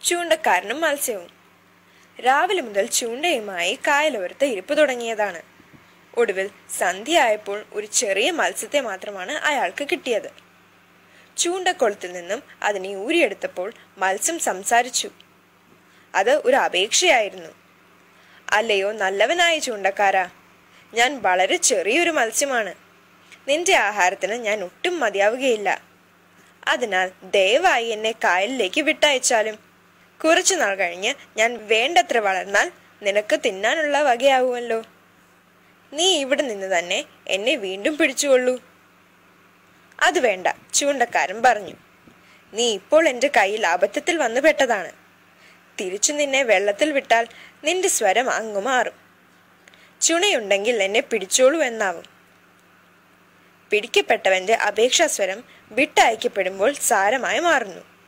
ചൂണ്ടക്കാരനും മത്സ്യവും രാവിലെ മുതൽ ചൂണ്ടയുമായി കായലോരത്ത് ഇരിപ്പ് തുടങ്ങിയതാണ് ഒടുവിൽ സന്ധ്യയായപ്പോൾ ഒരു ചെറിയ മത്സ്യത്തെ മാത്രമാണ് അയാൾക്ക് കിട്ടിയത് ചൂണ്ടക്കൊളത്തിൽ നിന്നും അതിനെ ഊരിയെടുത്തപ്പോൾ മത്സ്യം സംസാരിച്ചു അത് ഒരു അപേക്ഷയായിരുന്നു അല്ലയോ നല്ലവനായ ചൂണ്ടക്കാരാ ഞാൻ വളരെ ചെറിയൊരു മത്സ്യമാണ് നിന്റെ ആഹാരത്തിന് ഞാൻ ഒട്ടും മതിയാവുകയില്ല അതിനാൽ ദയവായി എന്നെ കായലിലേക്ക് വിട്ടയച്ചാലും കുറച്ചു നാൾ കഴിഞ്ഞ് ഞാൻ വേണ്ടത്ര വളർന്നാൽ നിനക്ക് തിന്നാനുള്ള വകയാവുമല്ലോ നീ ഇവിടെ നിന്ന് തന്നെ എന്നെ വീണ്ടും പിടിച്ചുകൊള്ളൂ അത് വേണ്ട ചൂണ്ടക്കാരൻ പറഞ്ഞു നീ ഇപ്പോൾ എൻ്റെ കയ്യിൽ അബദ്ധത്തിൽ വന്നു പെട്ടതാണ് തിരിച്ചു നിന്നെ വെള്ളത്തിൽ വിട്ടാൽ നിന്റെ സ്വരം അങ്ങു മാറും ചുണയുണ്ടെങ്കിൽ എന്നെ പിടിച്ചോളൂ എന്നാവും പിടിക്കപ്പെട്ടവന്റെ അപേക്ഷാസ്വരം വിട്ടയക്കപ്പെടുമ്പോൾ സാരമായി മാറുന്നു